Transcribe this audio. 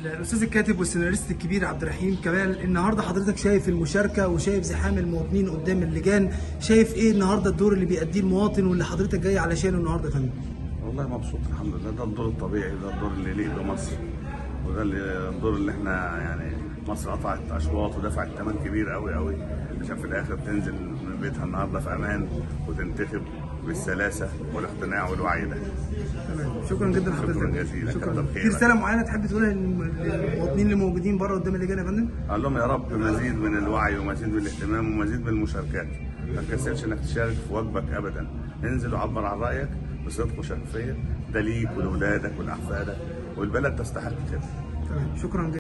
الاستاذ الكاتب والسيناريست الكبير عبد الرحيم كمال النهارده حضرتك شايف المشاركه وشايف زحام المواطنين قدام اللجان شايف ايه النهارده الدور اللي بيأديه المواطن واللي حضرتك جاي علشانه النهارده يا فندم والله مبسوط الحمد لله ده الدور الطبيعي ده الدور اللي يليق بمصر وده اللي- الدور اللي احنا يعني مصر قطعت اشواط ودفعت ثمن كبير قوي قوي عشان في الاخر تنزل من بيتها النهارده في امان وتنتخب بالسلاسه والاقتناع والوعي ده تمام شكرا جدا لحضرتك شكراً جزيلاً. شكرا كتر في خيرك. رساله معينه تحب تقولها للم- للمواطنين اللي موجودين بره قدام اللجان يا فندم قال لهم يا رب مزيد من الوعي ومزيد من الاهتمام ومزيد من المشاركات ما تكسلش انك تشارك في واجبك ابدا انزل وعبر عن رايك بصدق وشفافيه ده ليك ولولادك ولاحفادك والبلد تستحق كده تمام شكرا جدا